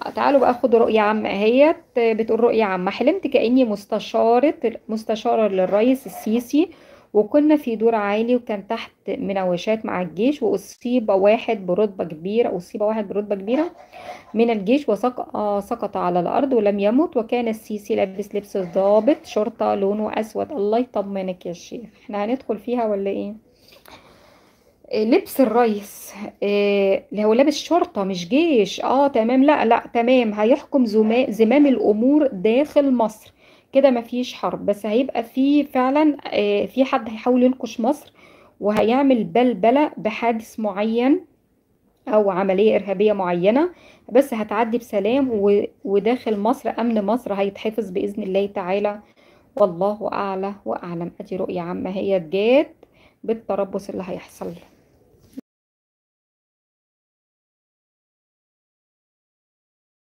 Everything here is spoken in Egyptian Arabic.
تعالوا بقى خدوا رؤية عامة اهيت بتقول رؤية عامة حلمت كأني مستشارة مستشارة للرئيس السيسي وكنا في دور عالي وكان تحت مناوشات مع الجيش وأصيب واحد برتبة كبيرة أصيب واحد برتبة كبيرة من الجيش وسقط على الأرض ولم يمت وكان السيسي لابس لبس ضابط شرطة لونه أسود الله يطمنك يا شيخ احنا هندخل فيها ولا ايه آه، لبس الرئيس آه، اللي هو لابس شرطة مش جيش اه تمام لا لا تمام هيحكم زما- زمام الأمور داخل مصر كده مفيش حرب بس هيبقى في فعلا آه، في حد هيحاول ينكش مصر وهيعمل بلبلة بحادث معين أو عملية إرهابية معينة بس هتعدي بسلام و- وداخل مصر أمن مصر هيتحفظ بإذن الله تعالى والله أعلى وأعلم أدي رؤية عامة هي جات بالتربص اللي هيحصل